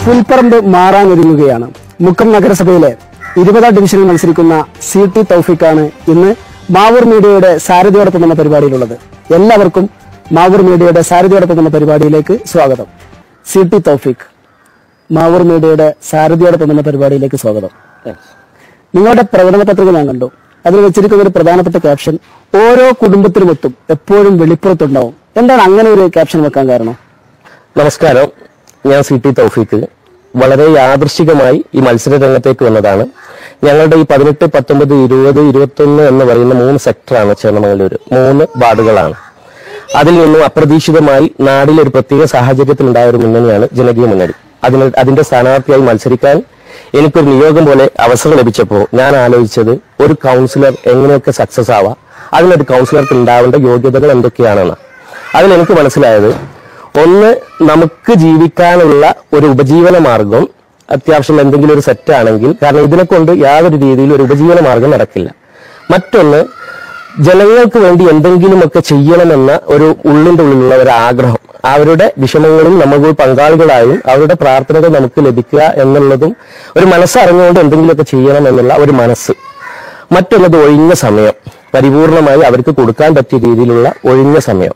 പുൽപ്പറമ്പ് മാറാനൊരുങ്ങുകയാണ് മുക്കം നഗരസഭയിലെ ഇരുപതാം ഡിവിഷനിൽ മത്സരിക്കുന്ന സി ടി തൗഫിക്കാണ് ഇന്ന് മാവൂർ മീഡിയയുടെ സാരഥിയോടൊപ്പം എന്ന പരിപാടിയിലുള്ളത് എല്ലാവർക്കും മാവൂർ മീഡിയയുടെ സാരഥിയോടൊപ്പം എന്ന പരിപാടിയിലേക്ക് സ്വാഗതം സി ടി തൗഫിക് മാവൂർ മീഡിയയുടെ സാരഥിയോടൊപ്പം എന്ന പരിപാടിയിലേക്ക് സ്വാഗതം നിങ്ങളുടെ പ്രകടന പത്രിക ഞാൻ കണ്ടു അതിൽ വെച്ചിരിക്കുന്ന ഒരു പ്രധാനപ്പെട്ട ക്യാപ്ഷൻ ഓരോ കുടുംബത്തിലുമെത്തും എപ്പോഴും വെളിപ്പുറത്തുണ്ടാവും എന്താണ് അങ്ങനെ ഒരു ക്യാപ്ഷൻ വെക്കാൻ കാരണം നമസ്കാരം ഞാൻ സി ടി തൗഫീഖ് വളരെ യാദൃശികമായി ഈ മത്സര രംഗത്തേക്ക് വന്നതാണ് ഞങ്ങളുടെ ഈ പതിനെട്ട് പത്തൊമ്പത് ഇരുപത് ഇരുപത്തൊന്ന് എന്ന് പറയുന്ന മൂന്ന് സെക്ടറാണ് ചേന്നമംഗലൂര് മൂന്ന് വാർഡുകളാണ് അതിൽ നിന്നും അപ്രതീക്ഷിതമായി നാടിലെ ഒരു പ്രത്യേക സാഹചര്യത്തിൽ ഉണ്ടായ ഒരു മുന്നണിയാണ് ജനകീയ മുന്നണി അതിന് അതിന്റെ സ്ഥാനാർത്ഥിയായി മത്സരിക്കാൻ എനിക്കൊരു നിയോഗം പോലെ അവസരം ലഭിച്ചപ്പോൾ ഞാൻ ആലോചിച്ചത് ഒരു കൗൺസിലർ എങ്ങനെയൊക്കെ സക്സസ് ആവാം അതിനൊരു കൗൺസിലർക്ക് ഉണ്ടാവേണ്ട യോഗ്യതകൾ എന്തൊക്കെയാണെന്ന് അതിൽ എനിക്ക് മനസ്സിലായത് ഒന്ന് നമുക്ക് ജീവിക്കാനുള്ള ഒരു ഉപജീവന മാർഗം അത്യാവശ്യം എന്തെങ്കിലും ഒരു സെറ്റ് ആണെങ്കിൽ കാരണം ഇതിനെ കൊണ്ട് യാതൊരു രീതിയിലും ഒരു ഉപജീവന മാർഗം നടക്കില്ല മറ്റൊന്ന് ജനങ്ങൾക്ക് വേണ്ടി എന്തെങ്കിലുമൊക്കെ ചെയ്യണമെന്ന ഒരു ഉള്ളിന്റെ ഉള്ളിലുള്ള ഒരു ആഗ്രഹം അവരുടെ വിഷമങ്ങളിൽ നമുക്ക് പങ്കാളികളായും അവരുടെ പ്രാർത്ഥനകൾ നമുക്ക് ലഭിക്കുക എന്നുള്ളതും ഒരു മനസ്സറിഞ്ഞുകൊണ്ട് എന്തെങ്കിലുമൊക്കെ ചെയ്യണം എന്നുള്ള ഒരു മനസ്സ് മറ്റൊന്നത് ഒഴിഞ്ഞ സമയം പരിപൂർണമായി അവർക്ക് കൊടുക്കാൻ പറ്റിയ രീതിയിലുള്ള ഒഴിഞ്ഞ സമയം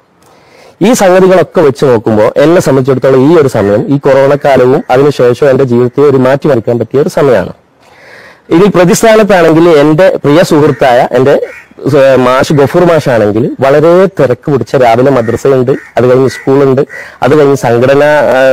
ഈ സംഗതികളൊക്കെ വെച്ച് നോക്കുമ്പോൾ എന്നെ സംബന്ധിച്ചിടത്തോളം ഈ ഒരു സമയം ഈ കൊറോണ കാലവും അതിനുശേഷം എന്റെ ജീവിതത്തെ ഒരു മാറ്റിമറിക്കാൻ പറ്റിയ ഒരു സമയമാണ് ഇനി പ്രതിസ്ഥാനത്താണെങ്കിൽ എന്റെ പ്രിയ സുഹൃത്തായ എന്റെ ഏഹ്, മാഷ് ഗഫൂർ മാഷാണെങ്കിൽ വളരെ തിരക്ക് പിടിച്ച രാവിലെ മദ്രസയുണ്ട് അത് കഴിഞ്ഞ് സ്കൂളുണ്ട് അത് കഴിഞ്ഞ് സംഘടന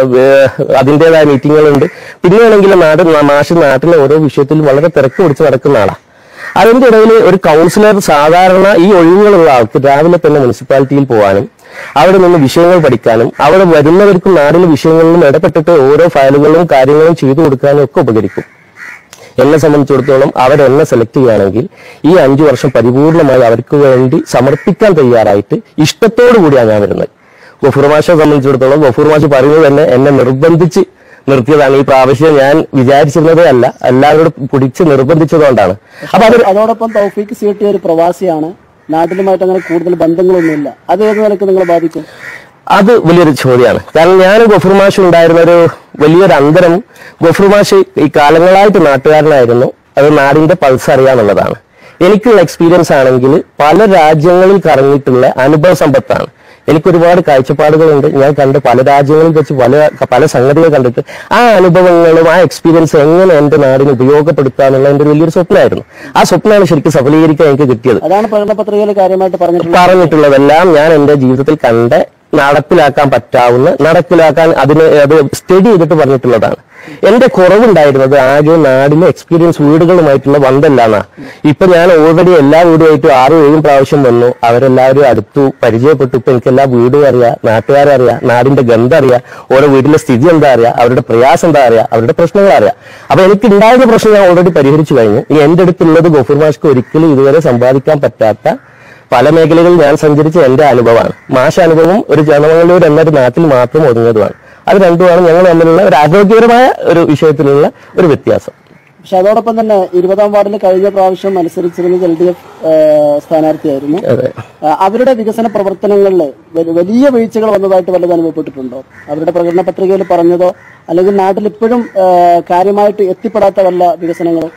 അതിൻ്റെതായ മീറ്റിങ്ങുകളുണ്ട് പിന്നെയാണെങ്കിൽ നാട് മാഷ് നാട്ടിലെ ഓരോ വിഷയത്തിലും വളരെ തിരക്ക് പിടിച്ച് നടക്കുന്ന ആളാണ് അതിന്റെ ഇടയിൽ ഒരു കൗൺസിലർ സാധാരണ ഈ ഒഴിവുകളുള്ള ആൾക്ക് രാവിലെ തന്നെ മുനിസിപ്പാലിറ്റിയിൽ പോകാനും അവിടെ നിന്ന് വിഷയങ്ങൾ പഠിക്കാനും അവിടെ വരുന്നവർക്കും നാടിലെ വിഷയങ്ങളിലും ഇടപെട്ടിട്ട് ഓരോ ഫയലുകളും കാര്യങ്ങളും ചെയ്തു കൊടുക്കാനും ഒക്കെ ഉപകരിക്കും എന്നെ സംബന്ധിച്ചിടത്തോളം അവരെന്നെ സെലക്ട് ചെയ്യുകയാണെങ്കിൽ ഈ അഞ്ചു വർഷം പരിപൂർണമായി അവർക്ക് വേണ്ടി സമർപ്പിക്കാൻ തയ്യാറായിട്ട് ഇഷ്ടത്തോടു കൂടിയാണ് ഞാൻ വരുന്നത് ഗഫൂർ മാഷെ സംബന്ധിച്ചിടത്തോളം ഗഫൂർ മാഷ് പറയുന്നത് തന്നെ എന്നെ നിർബന്ധിച്ച് നിർത്തിയതാണ് ഈ പ്രാവശ്യം ഞാൻ വിചാരിച്ചിരുന്നതേ അല്ല എല്ലാവരോടും പിടിച്ച് നിർബന്ധിച്ചതുകൊണ്ടാണ് അപ്പൊ അത് അതോടൊപ്പം തൗഫീക്ക് സി ടി ഒരു പ്രവാസിയാണ് നാട്ടിലുമായിട്ട് അങ്ങനെ കൂടുതൽ ബന്ധങ്ങളൊന്നുമില്ല അത് ഏത് നിലക്ക് നിങ്ങളെ ബാധിക്കും അത് വലിയൊരു ചോദ്യമാണ് കാരണം ഞാൻ ഗഫൂർ മാഷ് ഉണ്ടായിരുന്ന ഒരു വലിയൊരു അന്തരം ഗഫൂർ മാഷ് ഈ കാലങ്ങളായിട്ട് നാട്ടുകാരനായിരുന്നു അത് നാടിന്റെ പൾസ് അറിയാന്നുള്ളതാണ് എനിക്കുള്ള എക്സ്പീരിയൻസ് ആണെങ്കിൽ പല രാജ്യങ്ങളിൽ കറങ്ങിയിട്ടുള്ള അനുഭവ സമ്പത്താണ് എനിക്ക് ഒരുപാട് കാഴ്ചപ്പാടുകളുണ്ട് ഞാൻ കണ്ട് പല രാജ്യങ്ങളിൽ വെച്ച് പല പല സംഗതികൾ കണ്ടിട്ട് ആ അനുഭവങ്ങളും ആ എക്സ്പീരിയൻസ് എങ്ങനെ എന്റെ നാടിന് ഉപയോഗപ്പെടുത്താന്നുള്ള എന്റെ ഒരു വലിയൊരു സ്വപ്നമായിരുന്നു ആ സ്വപ്നമാണ് ശരിക്കും സഫലീകരിക്കാൻ എനിക്ക് കിട്ടിയത് അതാണ് പ്രകടന പത്രികയിൽ കാര്യമായിട്ട് പറഞ്ഞിട്ടുള്ളത് പറഞ്ഞിട്ടുള്ളതെല്ലാം ഞാൻ എന്റെ ജീവിതത്തിൽ കണ്ട് നടപ്പിലാക്കാൻ പറ്റാവുന്ന നടപ്പിലാക്കാൻ അതിന് അത് സ്റ്റഡി ചെയ്തിട്ട് പറഞ്ഞിട്ടുള്ളതാണ് എന്റെ കുറവുണ്ടായിരുന്നത് ആകെ നാടിലെ എക്സ്പീരിയൻസ് വീടുകളുമായിട്ടുള്ള ബന്ധമല്ലാന്നാ ഇപ്പൊ ഞാൻ ഓൾറെഡി എല്ലാ വീടുമായിട്ടും ആറും ഏഴും പ്രാവശ്യം വന്നു അവരെല്ലാവരും അടുത്തു പരിചയപ്പെട്ടു ഇപ്പൊ എനിക്ക് എല്ലാ വീടും അറിയാം നാട്ടുകാരെ അറിയാം നാടിന്റെ ഗന്ധം അറിയാം ഓരോ വീട്ടിലെ സ്ഥിതി എന്താ അറിയാം അവരുടെ പ്രയാസം എന്താ അറിയാം അവരുടെ പ്രശ്നങ്ങൾ അറിയാം അപ്പൊ എനിക്ക് ഉണ്ടായിരുന്ന പ്രശ്നം ഞാൻ ഓൾറെഡി പരിഹരിച്ചു കഴിഞ്ഞു ഇനി എന്റെ അടുത്തുള്ളത് ഗഫൂർ മാഷ്ക്ക് ഒരിക്കലും ഇതുവരെ സമ്പാദിക്കാൻ പറ്റാത്ത പല മേഖലകളിൽ ഞാൻ സഞ്ചരിച്ച എന്റെ അനുഭവമാണ് മാഷ അനുഭവം ഒരു ജനമംഗലൂർ എന്നൊരു നാട്ടിൽ മാത്രം ഒതുങ്ങിയതുമാണ് അത് രണ്ടുമാണ് ഞങ്ങൾ തമ്മിലുള്ള ഒരു ആരോഗ്യപരമായ ഒരു വിഷയത്തിലുള്ള ഒരു വ്യത്യാസം പക്ഷെ അതോടൊപ്പം തന്നെ ഇരുപതാം വാർഡിൽ കഴിഞ്ഞ പ്രാവശ്യം മത്സരിച്ചിരുന്നത് എൽ ഡി എഫ് സ്ഥാനാർത്ഥിയായിരുന്നു അതെ ആ, അവരുടെ വികസന പ്രവർത്തനങ്ങളിൽ വ- വലിയ വീഴ്ചകൾ വന്നതായിട്ട് വല്ലതും അനുഭവപ്പെട്ടിട്ടുണ്ടോ അവരുടെ പ്രകടന പത്രികയിൽ പറഞ്ഞതോ അല്ലെങ്കിൽ നാട്ടിൽ ഇപ്പോഴും ആ, കാര്യമായിട്ട് എത്തിപ്പെടാത്ത വല്ല വികസനങ്ങളും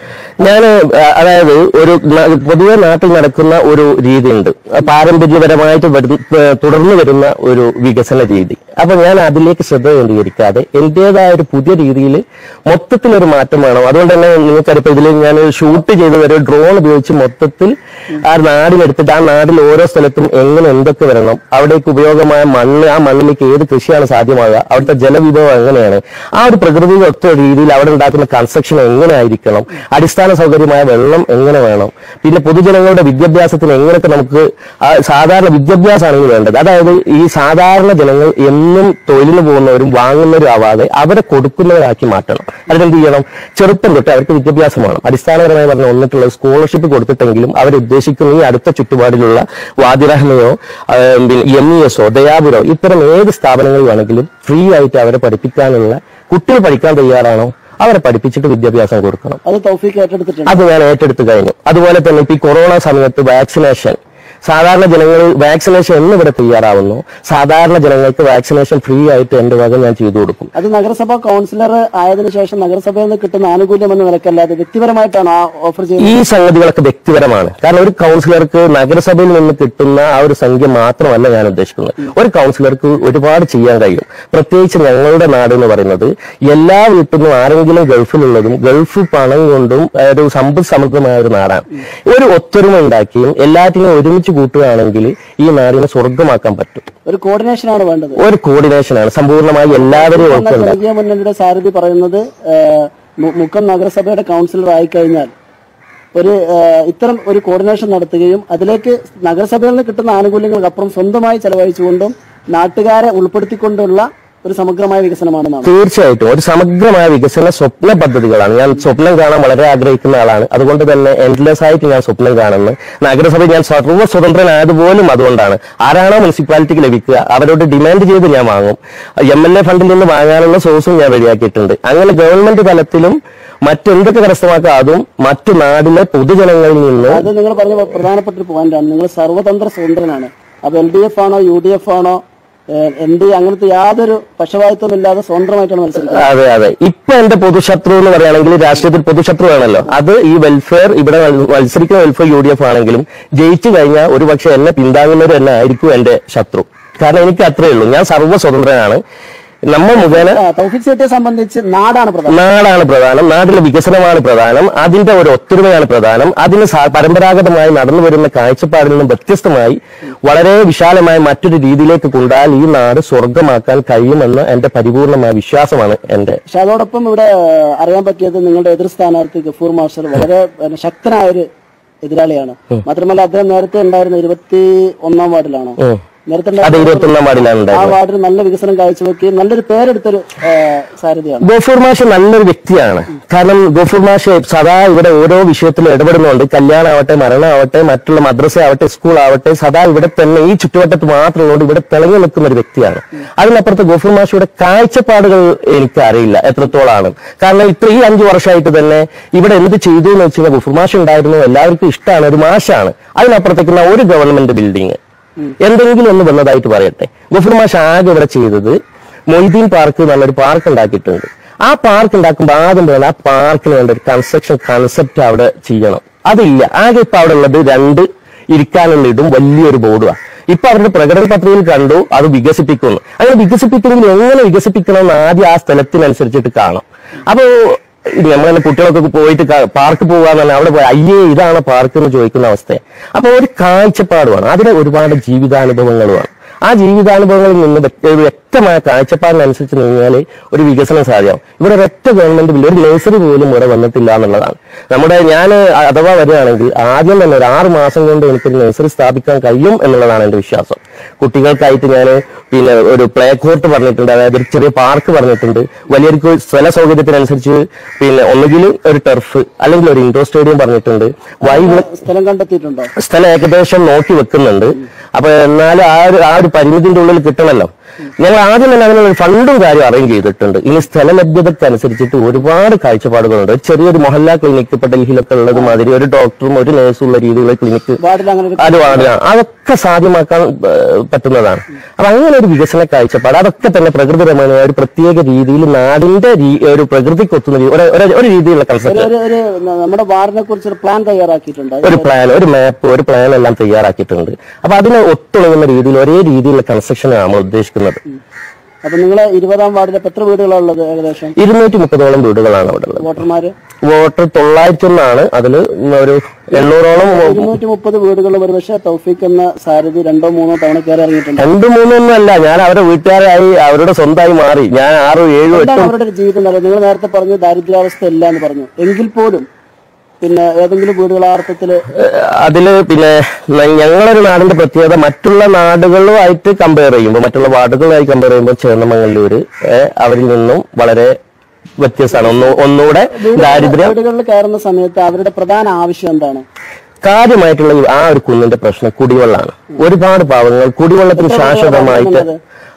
ഞാൻ അതായത് ഒരു ന- പൊതുവെ നാട്ടിൽ നടക്കുന്ന ഒരു രീതിയുണ്ട് പാരമ്പര്യപരമായിട്ട് വരുന്ന ഏഹ് തുടർന്നു വരുന്ന ഒരു വികസന രീതി അപ്പൊ ഞാൻ അതിലേക്ക് ശ്രദ്ധ കേന്ദ്രീകരിക്കാതെ എന്റേതായ ഒരു പുതിയ രീതിയിൽ മൊത്തത്തിലൊരു മാറ്റം വേണം അതുകൊണ്ട് തന്നെ നിങ്ങൾക്കറിയാം ഇതിൽ ഞാൻ ഷൂട്ട് ചെയ്ത് ഒരു ഡ്രോൺ ഉപയോഗിച്ച് മൊത്തത്തിൽ ആ നാടിനെടുത്തിട്ട് ആ നാടിൽ ഓരോ സ്ഥലത്തും എങ്ങനെ എന്തൊക്കെ വരണം അവിടേക്ക് ഉപയോഗമായ മണ്ണ് ആ മണ്ണിലേക്ക് ഏത് കൃഷിയാണ് സാധ്യമാകുക അവിടുത്തെ ജലവിഭവം എങ്ങനെയാണ് ആ ഒരു പ്രകൃതി ഒത്ത രീതിയിൽ അവിടെ ഉണ്ടാക്കുന്ന കൺസ്ട്രക്ഷൻ എങ്ങനെ ആയിരിക്കണം അടിസ്ഥാന സൗകര്യമായ വെള്ളം എങ്ങനെ വേണം പിന്നെ പൊതുജനങ്ങളുടെ വിദ്യാഭ്യാസത്തിന് എങ്ങനെയൊക്കെ നമുക്ക് ആ സാധാരണ വിദ്യാഭ്യാസമാണ് വേണ്ടത് അതായത് ഈ സാധാരണ ജനങ്ങൾ എന്നും തൊഴിലിന് പോകുന്നവരും വാങ്ങുന്നവരും ആവാതെ അവരെ കൊടുക്കുന്നവരാക്കി മാറ്റണം അതിനെന്ത് ചെയ്യണം ചെറുപ്പം തൊട്ട് അവർക്ക് വിദ്യാഭ്യാസം വേണം അടിസ്ഥാനപരമായി പറഞ്ഞ വന്നിട്ടുള്ള സ്കോളർഷിപ്പ് കൊടുത്തിട്ടെങ്കിലും അവർ ഉദ്ദേശിക്കുന്ന ഈ അടുത്ത ചുറ്റുപാടിലുള്ള വാദിറഹ്മയോ പിന്നെ എം ഇ എസോ ദയാപുരോ ഇത്തരം ഏത് സ്ഥാപനങ്ങൾ വേണമെങ്കിലും ഫ്രീ ആയിട്ട് അവരെ പഠിപ്പിക്കാനുള്ള കുട്ടികൾ പഠിക്കാൻ തയ്യാറാണോ അവരെ പഠിപ്പിച്ചിട്ട് വിദ്യാഭ്യാസം കൊടുക്കണം അത് തൗഫീക്ക് ഏറ്റെടുത്തിട്ടുണ്ട് അത് ഞാൻ ഏറ്റെടുത്ത് കഴിഞ്ഞു അതുപോലെ തന്നെ ഇപ്പൊ ഈ കൊറോണ സമയത്ത് വാക്സിനേഷൻ സാധാരണ ജനങ്ങൾ വാക്സിനേഷൻ എന്ന് ഇവിടെ തയ്യാറാവുന്നു സാധാരണ ജനങ്ങൾക്ക് വാക്സിനേഷൻ ഫ്രീ ആയിട്ട് എന്റെ വക ഞാൻ ചെയ്തു കൊടുക്കും അത് നഗരസഭാ കൗൺസിലർ ആയതിനു ശേഷം നഗരസഭയിൽ നിന്ന് കിട്ടുന്ന ആനുകൂല്യം എന്ന നിലക്കല്ലാതെ വ്യക്തിപരമായിട്ടാണ് ആ ഓഫർ ചെയ്യുന്നത് ഈ സംഗതികളൊക്കെ വ്യക്തിപരമാണ് കാരണം ഒരു കൗൺസിലർക്ക് നഗരസഭയിൽ നിന്ന് കിട്ടുന്ന ആ ഒരു സംഖ്യ മാത്രമല്ല ഞാൻ ഉദ്ദേശിക്കുന്നത് ഒരു കൗൺസിലർക്ക് ഒരുപാട് ചെയ്യാൻ കഴിയും പ്രത്യേകിച്ച് ഞങ്ങളുടെ നാട് എന്ന് പറയുന്നത് എല്ലാ വീട്ടിൽ നിന്നും ആരെങ്കിലും ഗൾഫിലുള്ളതും ഗൾഫ് പണം കൊണ്ടും ആ, ഒരു സമ്പദ് സമൃദ്ധമായ ഒരു നാടാണ് ഒരു ഒത്തൊരുമ ഉണ്ടാക്കിയും എല്ലാറ്റിനും ഒരുമിച്ച് കൂട്ടുകയാണെങ്കിൽ ഈ നാടിനെ സ്വർഗമാക്കാൻ പറ്റും ഒരു കോർഡിനേഷനാണ് വേണ്ടത് ഒരു കോർഡിനേഷനാണ് സമ്പൂർണ്ണമായി എല്ലാവരെയും എന്നാൽ ഉൾക്കൊള്ളുക ജനകീയ മുന്നണിയുടെ സാരഥി പറയുന്നത് ആ, മു- മുക്കം നഗരസഭയുടെ കൗൺസിലർ ആയിക്കഴിഞ്ഞാൽ ഒരു ആ, ഇത്തരം ഒരു കോർഡിനേഷൻ നടത്തുകയും അതിലേക്ക് നഗരസഭയിൽ നിന്ന് കിട്ടുന്ന ആനുകൂല്യങ്ങൾക്കപ്പുറം സ്വന്തമായി ചെലവഴിച്ചുകൊണ്ടും നാട്ടുകാരെ ഉൾപ്പെടുത്തിക്കൊണ്ടുള്ള ഒരു സമഗ്രമായ വികസനമാണെന്നാണ് തീർച്ചയായിട്ടും ഒരു സമഗ്രമായ വികസന സ്വപ്ന പദ്ധതികളാണ് ഞാൻ സ്വപ്നം കാണാൻ വളരെ ആഗ്രഹിക്കുന്ന ആളാണ് അതുകൊണ്ട് തന്നെ എൻഡ്ലെസ് ആയിട്ട് ഞാൻ സ്വപ്നം കാണുന്നു നഗരസഭ ഞാൻ സർവ്വ സ്വതന്ത്രനായതുപോലും അതുകൊണ്ടാണ് ആരാണോ മുനിസിപ്പാലിറ്റിക്ക് ലഭിക്കുക അവരോട് ഡിമാൻഡ് ചെയ്ത് ഞാൻ വാങ്ങും എം എൽ എ ഫണ്ടിൽ നിന്ന് വാങ്ങാനുള്ള സോഴ്സും ഞാൻ റെഡിയാക്കിയിട്ടുണ്ട് അങ്ങനെ ഗവൺമെന്റ് തലത്തിലും മറ്റെന്തൊക്കെ കരസ്ഥമാക്കാം അതും മറ്റു നാടിലെ പൊതുജനങ്ങളിൽ നിന്നും അത് നിങ്ങൾ പറഞ്ഞ പ്രധാനപ്പെട്ട ഒരു പോയിന്റാണ് നിങ്ങൾ സർവതന്ത്ര സ്വതന്ത്രനാണ് അപ്പൊ എൽ ഡി എഫ് ആണോ യു ഡി എഫ് ആണോ എൻ ഡി അങ്ങനത്തെ യാതൊരു പക്ഷപാതിത്വം ഇല്ലാതെ സ്വതന്ത്രമായിട്ടാണ് മത്സരിക്കുന്നത് അതെ അതെ ഇപ്പൊ എന്റെ പൊതുശത്രു എന്ന് പറയുകയാണെങ്കിൽ രാഷ്ട്രീയത്തിൽ പൊതുശത്രു ആണല്ലോ അത് ഈ വെൽഫെയർ ഇവിടെ മൽ- മത്സരിക്കുന്ന വെൽഫെയർ യു ഡി എഫ് ആണെങ്കിലും ജയിച്ചു കഴിഞ്ഞാൽ ഒരു പക്ഷെ എന്നെ പിന്താങ്ങുന്നവർ തന്നെ ആയിരിക്കും എന്റെ ശത്രു കാരണം എനിക്ക് അത്രയേ ഉള്ളൂ ഞാൻ സർവ്വ സ്വതന്ത്രനാണ് നമ്മൾ മുഖേന ആ, തൗഫീഖ് സേട്ടിയെ സംബന്ധിച്ച് നാടാണ് പ്രധാനം നാടാണ് പ്രധാനം നാട്ടിലെ വികസനമാണ് പ്രധാനം അതിന്റെ ഒരു ഒത്തൊരുമയാണ് പ്രധാനം അതിന് സാ- പരമ്പരാഗതമായി നടന്നു വരുന്ന കാഴ്ചപ്പാടിൽ നിന്നും വ്യത്യസ്തമായി വളരെ വിശാലമായ മറ്റൊരു രീതിയിലേക്ക് കൊണ്ടാൽ ഈ നാട് സ്വർഗമാക്കാൻ കഴിയുമെന്ന് എന്റെ പരിപൂർണമായ വിശ്വാസമാണ് എന്റെ പക്ഷെ അതോടൊപ്പം ഇവിടെ ആ, അറിയാൻ പറ്റിയത് നിങ്ങളുടെ എതിർ സ്ഥാനാർത്ഥി ഗഫൂർ മാസ്റ്റർ വളരെ പിന്നെ, ശക്തനായ ഒരു എതിരാളിയാണ് മാത്രമല്ല അദ്ദേഹം നേരത്തെ ഉണ്ടായിരുന്ന ഇരുപത്തി ഒന്നാം വാർഡിലാണോ ഉം. നേരത്തെ അത് ഉണ്ടായിരുന്ന ഇരുപത്തി ഒന്നാം വാർഡിലാണ് ആ ഉണ്ടായിരുന്നത് വാർഡിൽ നല്ല വികസനം കാഴ്ചവെക്കുകയും നല്ലൊരു പേരെടുത്തൊരു ആ, സാരഥിയാണ് ഗോഫൂർ മാഷ് നല്ലൊരു വ്യക്തിയാണ് കാരണം ഗോഫൂർ മാഷ് സദാ ഇവിടെ ഓരോ വിഷയത്തിലും ഇടപെടുന്നുണ്ട് കല്യാണമാവട്ടെ മരണമാവട്ടെ മറ്റുള്ള മദ്രസ ആവട്ടെ സ്കൂൾ ആവട്ടെ സദാ ഇവിടെ തന്നെ ഈ ചുറ്റുവട്ടത്ത് മാത്രമുള്ളതുകൊണ്ട് ഇവിടെ തിളങ്ങി നിൽക്കുന്ന ഒരു വ്യക്തിയാണ് അതിനപ്പുറത്ത് ഗോഫൂർ മാഷയുടെ കാഴ്ചപ്പാടുകൾ എനിക്ക് അറിയില്ല എത്രത്തോളാണ് കാരണം ഇത്ര ഈ അഞ്ചു വർഷമായിട്ട് തന്നെ ഇവിടെ എന്ത് ചെയ്തു എന്ന് വെച്ച് കഴിഞ്ഞാൽ ഗോഫൂർ മാഷ് ഉണ്ടായിരുന്നു എല്ലാവർക്കും ഇഷ്ടമാണ് ഒരു മാഷാണ് അതിനപ്പുറത്തേക്കുന്ന ഒരു ഗവൺമെന്റ് ബിൽഡിംഗ് എന്തെങ്കിലും ഒന്ന് വന്നതായിട്ട് പറയട്ടെ ഗഫൂർ മാഷ് ആകെ ഇവിടെ ചെയ്തത് മൊയ്തീൻ പാർക്ക് എന്നുള്ളൊരു പാർക്ക് ഉണ്ടാക്കിയിട്ടുണ്ട് ആ പാർക്ക് ഉണ്ടാക്കുമ്പോൾ ആദ്യം വേണം ആ പാർക്കിന് വേണ്ട ഒരു കൺസ്ട്രക്ഷൻ കൺസെപ്റ്റ് അവിടെ ചെയ്യണം അതില്ല ആകെ ഇപ്പൊ അവിടെ ഉള്ളത് രണ്ട് ഇരിക്കാനുള്ള ഇതും വലിയൊരു ബോർഡുമാണ് ഇപ്പൊ അവരുടെ പ്രകടന പത്രികയിൽ കണ്ടു അത് വികസിപ്പിക്കുന്നു അങ്ങനെ വികസിപ്പിക്കണമെങ്കിൽ എങ്ങനെ വികസിപ്പിക്കണം എന്ന് ആദ്യം ആ സ്ഥലത്തിനനുസരിച്ചിട്ട് കാണാം അപ്പോ നമ്മളെ കുട്ടികളൊക്കെ പോയിട്ട് പാർക്ക് പോകാന്ന് പറഞ്ഞാൽ അവിടെ പോയി അയ്യേ ഇതാണ് പാർക്ക് എന്ന് ചോദിക്കുന്ന അവസ്ഥ അപ്പൊ ഒരു കാഴ്ചപ്പാടുമാണ് അതിന് ഒരുപാട് ജീവിതാനുഭവങ്ങളുമാണ് ആ ജീവിതാനുഭവങ്ങളിൽ നിന്ന് വ്യക്ത- ഒരു വ്യക്തമായ കാഴ്ചപ്പാടിനനുസരിച്ച് നീങ്ങിയാൽ ഒരു വികസനം സാധ്യമാവും ഇവിടെ ഒരൊറ്റ ഗവൺമെന്റ് ബില്ല് ഒരു നഴ്സറി പോലും ഇവിടെ വന്നിട്ടില്ല എന്നുള്ളതാണ് നമ്മുടെ ഞാൻ അഥവാ വരികയാണെങ്കിൽ ആദ്യം തന്നെ ഒരു ആറ് മാസം കൊണ്ട് എനിക്കൊരു നഴ്സറി സ്ഥാപിക്കാൻ കഴിയും എന്നുള്ളതാണ് എന്റെ വിശ്വാസം കുട്ടികൾക്കായിട്ട് ഞാൻ പിന്നെ ഒരു പ്ലേ കോർട്ട് പറഞ്ഞിട്ടുണ്ട് അതായത് ഒരു ചെറിയ പാർക്ക് പറഞ്ഞിട്ടുണ്ട് വലിയൊരു സ്ഥല സൗകര്യത്തിനനുസരിച്ച് പിന്നെ ഒന്നുകിൽ ഒരു ടർഫ് അല്ലെങ്കിൽ ഒരു ഇൻഡോർ സ്റ്റേഡിയം പറഞ്ഞിട്ടുണ്ട് വൈകിട്ട് സ്ഥലം കണ്ടെത്തിയിട്ടുണ്ടോ സ്ഥലം ഏകദേശം നോക്കി വെക്കുന്നുണ്ട് അപ്പൊ എന്നാലും ആ ഒരു ആ ഒരു പരിമിതിന്റെ ഉള്ളിൽ കിട്ടണമല്ലോ ഞങ്ങൾ ആദ്യം തന്നെ അതിനുള്ള ഒരു ഫണ്ടും കാര്യം അറേഞ്ച് ചെയ്തിട്ടുണ്ട് ഇനി സ്ഥല ലഭ്യതക്കനുസരിച്ചിട്ട് ഒരുപാട് കാഴ്ചപ്പാടുകളുണ്ട് ഒരു ചെറിയൊരു മൊഹല്ല ക്ലിനിക്ക് ഇപ്പൊ ഡൽഹിയിലൊക്കെ ഉള്ളത് മാതിരി ഒരു ഡോക്ടറും ഒരു നേഴ്സും ഉള്ള രീതിയിലുള്ള ക്ലിനിക്ക് വാർഡിൽ അങ്ങനെ ഒരു അത് പാടില്ല അതൊക്കെ സാധ്യമാക്കാൻ ഏഹ്, പറ്റുന്നതാണ് അപ്പൊ അങ്ങനെ ഒരു വികസന കാഴ്ചപ്പാട് അതൊക്കെ തന്നെ പ്രകൃതി രമണീയ ഒരു പ്രത്യേക രീതിയിൽ നാടിന്റെ രീ- ഒരു പ്രകൃതിക്ക് ഒത്തുന്ന രീതി- ഒരു- ഒരു- ഒരു രീതിയിലുള്ള കൺസെപ്റ്റ് ഒരു ഒരു ന- നമ്മുടെ വാർഡിനെ കുറിച്ച് ഒരു പ്ലാൻ തയ്യാറാക്കിയിട്ടുണ്ട് അത് ഒരു പ്ലാൻ ഒരു മാപ്പ് ഒരു പ്ലാൻ എല്ലാം തയ്യാറാക്കിയിട്ടുണ്ട് അപ്പൊ അതിന് ഒത്തുണങ്ങുന്ന രീതിയിൽ ഒരേ രീതിയിലുള്ള കൺസ്ട്രക്ഷനാണ് നമ്മൾ ഉദ്ദേശിക്കുന്നത് അപ്പൊ നിങ്ങളെ ഇരുപതാം വാർഡിൽ ഇപ്പൊ എത്ര വീടുകളാണ് ഉള്ളത് ഏകദേശം ഇരുന്നൂറ്റി മുപ്പതോളം വീടുകളാണ് അവിടെ ഉള്ളത് വോട്ടർമാര് വോട്ടർ തൊള്ളായിരത്തി ഒന്നാണ് അതിൽ ഒരു എണ്ണൂറോളം ഇരുന്നൂറ്റി മുപ്പത് വീടുകളിൽ ഒരുപക്ഷെ തൗഫീഖ് എന്ന സാരഥി രണ്ടോ മൂന്നോ തവണ കയറി ഇറങ്ങിയിട്ടുണ്ട് രണ്ടു മൂന്നൊന്നും അല്ല ഞാൻ അവരുടെ വീട്ടുകാരായി അവരുടെ സ്വന്തമായി മാറി ഞാൻ ആറും ഏഴും എന്താണ് എട്ടും അവരുടെ ഒരു ജീവിതം എന്ന് നിങ്ങൾ നേരത്തെ പറഞ്ഞു ദാരിദ്ര്യാവസ്ഥ ഇല്ല എന്ന് പറഞ്ഞു എങ്കിൽ പോലും പിന്നെ ഏതെങ്കിലും വീടുകൾ ആ അർത്ഥത്തില് ഏഹ് അതില് പിന്നെ ന- ഞങ്ങളൊരു നാടിന്റെ പ്രത്യേകത മറ്റുള്ള നാടുകളുമായിട്ട് കമ്പയർ ചെയ്യുമ്പോൾ മറ്റുള്ള വാർഡുകളുമായി കമ്പയർ ചെയ്യുമ്പോൾ ചേന്നമംഗല്ലൂര് ഏഹ് അവരിൽ നിന്നും വളരെ വ്യത്യസ്തമാണ് ഒന്ന് ഒന്നുകൂടെ ദാരിദ്ര്യം വീടുകളിൽ കയറുന്ന സമയത്ത് അവരുടെ പ്രധാന ആവശ്യം എന്താണ് കാര്യമായിട്ടുള്ള ഈ ആ ഒരു കുന്നിന്റെ പ്രശ്നം കുടിവെള്ളമാണ് ഒരുപാട് പാവങ്ങൾ കുടിവെള്ളത്തിന് ശാശ്വതമായിട്ട്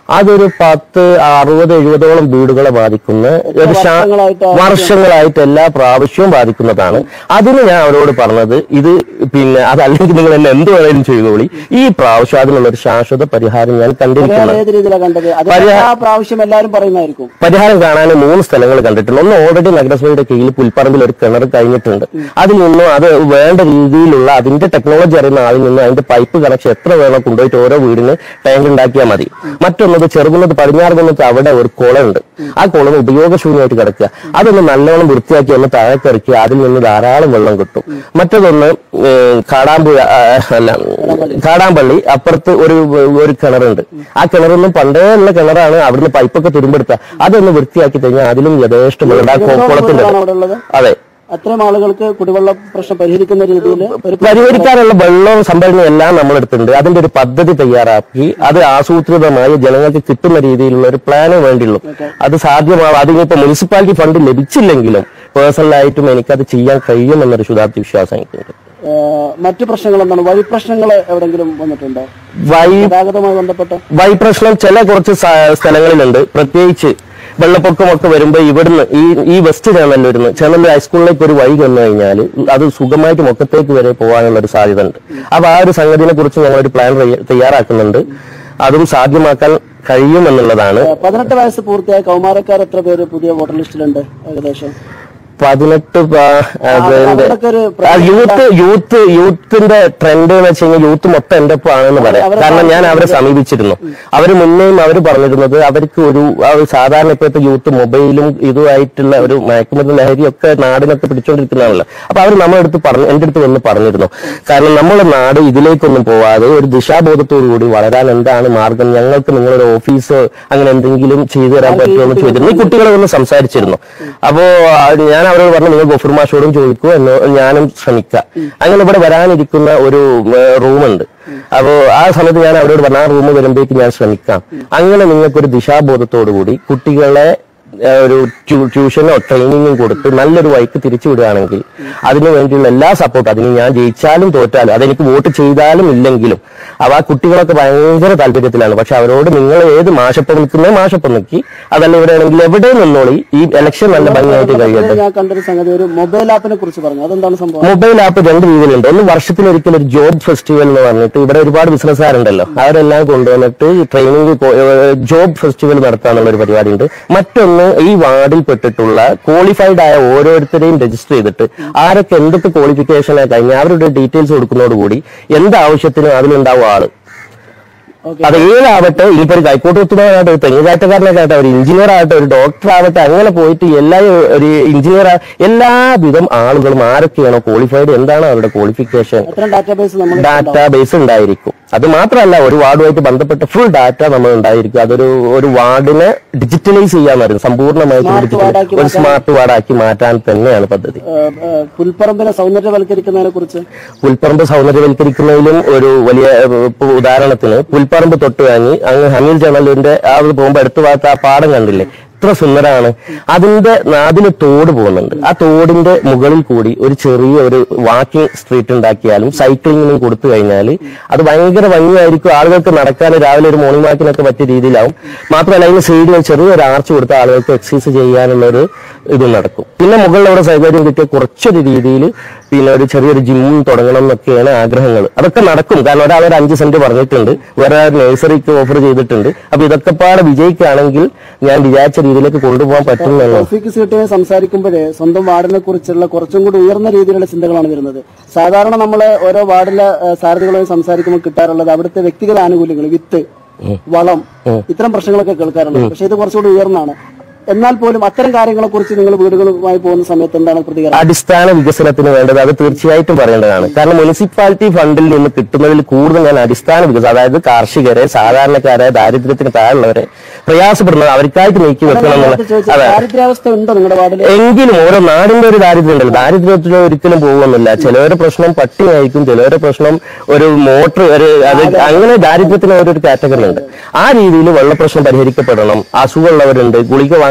അതൊരു പത്ത് അറുപത് എഴുപതോളം വീടുകളെ ബാധിക്കുന്ന ഒരു ശാ- വർഷങ്ങളായിട്ട് വർഷങ്ങളായിട്ട് എല്ലാ പ്രാവശ്യവും ബാധിക്കുന്നതാണ് അതിന് ഞാൻ അവരോട് പറഞ്ഞത് ഇത് പിന്നെ അതല്ലെങ്കിൽ നിങ്ങൾ എന്നെ എന്ത് വേണേലും ചെയ്തോളി ഈ പ്രാവശ്യം അതിനുള്ള ഒരു ശാശ്വത പരിഹാരം ഞാൻ പരിഹാരം കണ്ടിരിക്കുന്നത് ഏത് രീതിയിലാണ് കണ്ടത് അത് പരിഹാ- ആ പ്രാവശ്യം എല്ലാവരും പറയുന്നതായിരിക്കും പരിഹാരം കാണാൻ മൂന്ന് സ്ഥലങ്ങൾ കണ്ടിട്ടുണ്ട് ഒന്ന് ഓൾറെഡി നഗരസഭയുടെ കീഴിൽ പുൽപ്പറമ്പിൽ ഒരു കിണർ കഴിഞ്ഞിട്ടുണ്ട് അതിൽ നിന്നും അത് വേണ്ട രീതിയിലുള്ള അതിന്റെ ടെക്നോളജി അറിയുന്ന ആളിൽ നിന്ന് അതിന്റെ പൈപ്പ് കണക്ഷൻ എത്ര വേണം കൊണ്ടുപോയിട്ട് ഓരോ വീടിന് ടാങ്ക് ഉണ്ടാക്കിയാൽ മതി മറ്റൊന്നത് ചെറുകുന്നത് പടിഞ്ഞാറുകുന്നത്ത് അവിടെ ഒരു കുളമുണ്ട് ആ കുളം ഉപയോഗശൂന്യമായിട്ട് കിടക്കുക അതൊന്ന് നല്ലോണം വൃത്തിയാക്കി ഒന്ന് താഴേക്ക് ഇറക്കി അതിൽ നിന്ന് ധാരാളം വെള്ളം കിട്ടും മറ്റതൊന്ന് ഏഹ്, കാടാമ്പുഴ ആ, അല്ല കാടാമ്പള്ളി അപ്പുറത്ത് ഒരു ഒരു കിണറുണ്ട് ആ കിണറൊന്നും പണ്ടേ ഉള്ള കിണറാണ് അവിടുന്ന് പൈപ്പൊക്കെ തുരുമ്പെടുത്ത അതൊന്ന് വൃത്തിയാക്കി കഴിഞ്ഞാൽ അതിലും യഥേഷ്ടം വെള്ളം ആ കു- കുളത്തിന്റെ വീടുകളാണ് അവിടെ ഉള്ളത് അതെ അത്രയും ആളുകൾക്ക് കുടിവെള്ള പ്രശ്നം പരിഹരിക്കുന്ന രീതിയിൽ ഒരു പരിഹരിക്കാനുള്ള വെള്ളവും സംഭരണവും എല്ലാം നമ്മളെടുത്തിട്ടുണ്ട് അതിന്റെ ഒരു പദ്ധതി തയ്യാറാക്കി അത് ആസൂത്രിതമായി ജനങ്ങൾക്ക് കിട്ടുന്ന രീതിയിലുള്ള ഒരു പ്ലാന് വേണ്ടിയുള്ളൂ അത് സാധ്യമാവും അതിനിപ്പോ മുനിസിപ്പാലിറ്റി ഫണ്ട് ലഭിച്ചില്ലെങ്കിലും പേഴ്സണലായിട്ടും എനിക്കത് ചെയ്യാൻ കഴിയുമെന്നൊരു ശുദ്ധാർത്ഥി വിശ്വാസം എനിക്കുണ്ട് ഏഹ്, മറ്റു പ്രശ്നങ്ങൾ എന്താണ് വഴി പ്രശ്നങ്ങൾ എവിടെങ്കിലും വന്നിട്ടുണ്ടോ വൈ ഗതാഗതവുമായി ബന്ധപ്പെട്ട വൈ പ്രശ്നം ചില കുറച്ച് സ- സ്ഥലങ്ങളിലുണ്ട് പ്രത്യേകിച്ച് വെള്ളപ്പൊക്കമൊക്കെ വരുമ്പോൾ ഇവിടുന്ന് ഈ ഈ വെസ്റ്റ് ചേന്നല്ലൂരിന്ന് ചേന്നല്ലൂർ ഹൈസ്കൂളിലേക്ക് ഒരു വഴി വന്നു കഴിഞ്ഞാൽ അത് സുഖമായിട്ട് മൊക്കത്തേക്ക് വരെ പോകാനുള്ള ഒരു സാധ്യത ഉണ്ട് അപ്പൊ ആ ഒരു സംഗതിനെ കുറിച്ച് ഞങ്ങൾ ഒരു പ്ലാൻ തയ്യ- തയ്യാറാക്കുന്നുണ്ട് അതും സാധ്യമാക്കാൻ കഴിയുമെന്നുള്ളതാണ് ഏഹ്, പതിനെട്ട് വയസ്സ് പൂർത്തിയായ കൗമാരക്കാർ എത്ര പേര് പുതിയ വോട്ടർ ലിസ്റ്റിലുണ്ട് ഏകദേശം പതിനെട്ട് പ- അതിന്റെ അവരുടെയൊക്കെ ഒരു ആ, യൂത്ത് യൂത്ത് യൂത്തിന്റെ ട്രെൻഡ് എന്ന് വെച്ച് കഴിഞ്ഞാൽ യൂത്ത് മൊത്തം എന്റെ ഒപ്പം ആണെന്ന് പറയാം അവരെ കാരണം ഞാൻ അവരെ സമീപിച്ചിരുന്നു അവര് മുന്നേയും അവർ പറഞ്ഞിരുന്നത് അവർക്ക് ഒരു ആ ഒരു സാധാരണ ഇപ്പോഴത്തെ യൂത്ത് മൊബൈലും ഇതുമായിട്ടുള്ള ഒരു മയക്കുമരുന്ന് ലഹരിയൊക്കെ നാടിനൊക്കെ പിടിച്ചോണ്ടിരിക്കുന്നതാണല്ലോ അപ്പൊ അവർ നമ്മുടെ അടുത്ത് പറഞ്ഞു എന്റെ അടുത്ത് വന്ന് പറഞ്ഞിരുന്നു കാരണം നമ്മുടെ നാട് ഇതിലേക്കൊന്നും പോവാതെ ഒരു ദിശാബോധത്തോടു കൂടി വളരാൻ എന്താണ് മാർഗം ഞങ്ങൾക്ക് നിങ്ങളൊരു ഓഫീസ് അങ്ങനെ എന്തെങ്കിലും ചെയ്തു തരാൻ പറ്റുമോ എന്ന് ചോദിച്ചിരുന്നു ഈ കുട്ടികളെ ഒന്ന് സംസാരിച്ചിരുന്നു അപ്പോ ആ, ഞാൻ അവരോട് പറഞ്ഞു നിങ്ങൾ ഗഫൂർ മാഷോടും ചോദിക്കൂ എന്നോ ഞാനും ശ്രമിക്കാം അങ്ങനെ ഇവിടെ വരാനിരിക്കുന്ന ഒരു റൂമുണ്ട് അപ്പോ ആ സമയത്ത് ഞാൻ അവരോട് പറഞ്ഞു ആ റൂം വരുമ്പോഴേക്ക് ഞാൻ ശ്രമിക്കാം അങ്ങനെ നിങ്ങൾക്കൊരു ദിശാബോധത്തോടു കൂടി കുട്ടികളെ ആ, ഒരു ട്യൂ- ട്യൂഷനോ ട്രെയിനിങ്ങും കൊടുത്ത് നല്ലൊരു വഴിക്ക് തിരിച്ചു വിടുകയാണെങ്കിൽ അതിനു വേണ്ടിയുള്ള എല്ലാ സപ്പോർട്ടും അതിന് ഞാൻ ജയിച്ചാലും തോറ്റാലും അതെനിക്ക് വോട്ട് ചെയ്താലും ഇല്ലെങ്കിലും അവ ആ കുട്ടികളൊക്കെ ഭയങ്കര താല്പര്യത്തിലാണ് പക്ഷെ അവരോട് നിങ്ങൾ ഏത് മാഷപ്പം നിൽക്കുന്നേ മാഷപ്പം നിൽക്കി അതല്ല ഇവിടെ ആണെങ്കിൽ എവിടെ നിന്നോളി ഈ ഇലക്ഷൻ നല്ല ഭംഗിയായിട്ട് കഴിയട്ടെ ഞാൻ കണ്ടൊരു സംഗതി ഒരു മൊബൈൽ ആപ്പിനെ കുറിച്ച് പറഞ്ഞു അതെന്താണ് സംഭവം മൊബൈൽ ആപ്പ് രണ്ട് രീതിയിലുണ്ട് ഒന്ന് വർഷത്തിലൊരിക്കൽ ഒരു ജോബ് ഫെസ്റ്റിവൽ എന്ന് പറഞ്ഞിട്ട് ഇവിടെ ഒരുപാട് ബിസിനസ്സുകാരുണ്ടല്ലോ അവരെല്ലാം കൊണ്ടുവന്നിട്ട് ട്രെയിനിങ് ജോബ് ഫെസ്റ്റിവൽ നടത്താനുള്ള ഒരു പരിപാടി ഉണ്ട് മറ്റൊന്ന് ഈ വാർഡിൽ പെട്ടിട്ടുള്ള ക്വാളിഫൈഡ് ആയ ഓരോരുത്തരെയും രജിസ്റ്റർ ചെയ്തിട്ട് ആരൊക്കെ എന്തൊക്കെ ക്വാളിഫിക്കേഷൻ കഴിഞ്ഞാൽ അവരുടെ ഡീറ്റെയിൽസ് കൊടുക്കുന്നതോടുകൂടി എന്ത് ആവശ്യത്തിനും അതിലുണ്ടാവും ആള് ഓക്കെ അത് ഏതാവട്ടെ ഇനിയിപ്പോ ഒരു കൈക്കോട്ട് കുത്തുന്നവരാകട്ടെ ഒരു തെങ്ങുകാറ്റക്കാരനൊക്കെ ആകട്ടെ ഒരു എഞ്ചിനീയർ ആകട്ടെ ഒരു ഡോക്ടർ ആവട്ടെ അങ്ങനെ പോയിട്ട് എല്ലാ ഒരു എഞ്ചിനീയർ എല്ലാവിധം ആളുകളും ആരൊക്കെയാണോ ക്വാളിഫൈഡ് എന്താണ് അവരുടെ ക്വാളിഫിക്കേഷൻ എത്ര ഡാറ്റാബേസ് നമ്മൾ ഡാറ്റാ ബേസ് ഉണ്ടായിരിക്കും അത് മാത്രമല്ല ഒരു വാർഡുമായിട്ട് ബന്ധപ്പെട്ട ഫുൾ ഡാറ്റ നമ്മൾ ഉണ്ടായിരിക്കും അതൊരു ഒരു വാർഡിനെ ഡിജിറ്റലൈസ് ചെയ്യാൻ വരുന്നത് സമ്പൂർണ്ണമായിട്ട് Smart ഡിജിറ്റൽ വാർഡാക്കി ഒരു സ്മാർട്ട് വാർഡാക്കി മാറ്റാൻ തന്നെയാണ് പദ്ധതി പുൽപ്പറമ്പിനെ സൗന്ദര്യവൽക്കരിക്കുന്നതിനെ കുറിച്ച് പുൽപ്പറമ്പ് സൗന്ദര്യവൽക്കരിക്കുന്നതിലും ഒരു വലിയ ഏഹ്, ഇപ്പൊ ഉദാഹരണത്തിന് പുൽപ്പറമ്പ് തൊട്ട് വാങ്ങി അങ്ങ് ഹമീൽ ജനലിന്റെ ആ ഒരു പോകുമ്പോ അടുത്ത ഭാഗത്ത് ആ പാടം കണ്ടില്ലേ എത്ര സുന്ദരമാണ് അതിന്റെ അതിന് തോട് പോകുന്നുണ്ട് ആ തോടിന്റെ മുകളിൽ കൂടി ഒരു ചെറിയ ഒരു വാക്കിംഗ് സ്ട്രീറ്റ് ഉണ്ടാക്കിയാലും സൈക്ലിങ്ങിനും കൊടുത്തു കഴിഞ്ഞാൽ അത് ഭയങ്കര ഭംഗിയായിരിക്കും ആളുകൾക്ക് നടക്കാൻ രാവിലെ ഒരു മോർണിംഗ് വാക്കിനൊക്കെ പറ്റിയ രീതിയിലാവും മാത്രമല്ല അതിന് സൈഡിൽ ചെറിയൊരു ആർച്ച് കൊടുത്ത ആളുകൾക്ക് എക്സസൈസ് ചെയ്യാനുള്ള ഒരു ഇത് നടക്കും പിന്നെ മുകളിൽ അവിടെ സൗകര്യം കിട്ടിയ കുറച്ചൊരു രീതിയിൽ പിന്നെ ഒരു ചെറിയൊരു ജിമ്മും തുടങ്ങണം എന്നൊക്കെയാണ് ആഗ്രഹങ്ങൾ അതൊക്കെ നടക്കും കാരണം ഒരാൾ ഒരു അഞ്ച് സെന്റ് പറഞ്ഞിട്ടുണ്ട് വേറെ ഒരു നഴ്സറിക്ക് ഓഫർ ചെയ്തിട്ടുണ്ട് അപ്പൊ ഇതൊക്കെ പാടെ വിജയിക്കുകയാണെങ്കിൽ ഞാൻ വിചാരിച്ച രീതിയിലേക്ക് കൊണ്ടുപോകാൻ പറ്റും എന്നുള്ളത് ടോഫിക്ക് സീറ്റുമായി സംസാരിക്കുമ്പോഴേ സ്വന്തം വാർഡിനെ കുറിച്ചുള്ള കുറച്ചും കൂടി ഉയർന്ന രീതിയിലുള്ള ചിന്തകളാണ് വരുന്നത് സാധാരണ നമ്മൾ ഓരോ വാർഡിലെ ഏഹ്, സാരഥികളുമായി സംസാരിക്കുമ്പോൾ കിട്ടാറുള്ളത് അവിടുത്തെ വ്യക്തിഗത ആനുകൂല്യങ്ങൾ വിത്ത് വളം ഇത്തരം പ്രശ്നങ്ങളൊക്കെ കേൾക്കാറുള്ളത് പക്ഷെ ഇത് കുറച്ചുകൂടി ഉയർന്നാണ് എന്നാൽ പോലും അത്തരം കാര്യങ്ങളെ കുറിച്ച് നിങ്ങൾ വീടുകളുമായി പോകുന്ന സമയത്ത് എന്താണ് പ്രതികരണം അടിസ്ഥാന വികസനത്തിന് വേണ്ടത് അത് തീർച്ചയായിട്ടും പറയേണ്ടതാണ് കാരണം മുനിസിപ്പാലിറ്റി ഫണ്ടിൽ നിന്ന് കിട്ടുന്നതിൽ കൂടുതൽ ഞാൻ അടിസ്ഥാന വികസനം അതായത് കാർഷികരെ സാധാരണക്കാരെ ദാരിദ്ര്യത്തിന് താഴെയുള്ളവരെ പ്രയാസപ്പെടുന്നത് അവർക്കായിട്ട് നീക്കി വെക്കണം എന്നുള്ള നേരത്തെ ചോദിച്ചത് അതെ ദാരിദ്ര്യാവസ്ഥ ഉണ്ടോ നിങ്ങളുടെ വാർഡിൽ എങ്കിലും ഓരോ നാടിന്റെ ഒരു ദാരിദ്ര്യം ഉണ്ടല്ലോ ദാരിദ്ര്യത്തിൽ ഒരിക്കലും പോകുന്നില്ല ചിലവരുടെ പ്രശ്നം പട്ടിയായിരിക്കും ചിലവരുടെ പ്രശ്നം ഒരു മോട്ടർ ഒരു അത് അങ്ങനെ ദാരിദ്ര്യത്തിന് ഓരോരു കാറ്റഗറി ഉണ്ട് ആ രീതിയിൽ വെള്ളപ്രശ്നം പരിഹരിക്കപ്പെടണം അസുഖമുള്ളവരുണ്ട് ഗുളിക വാങ്ങാൻ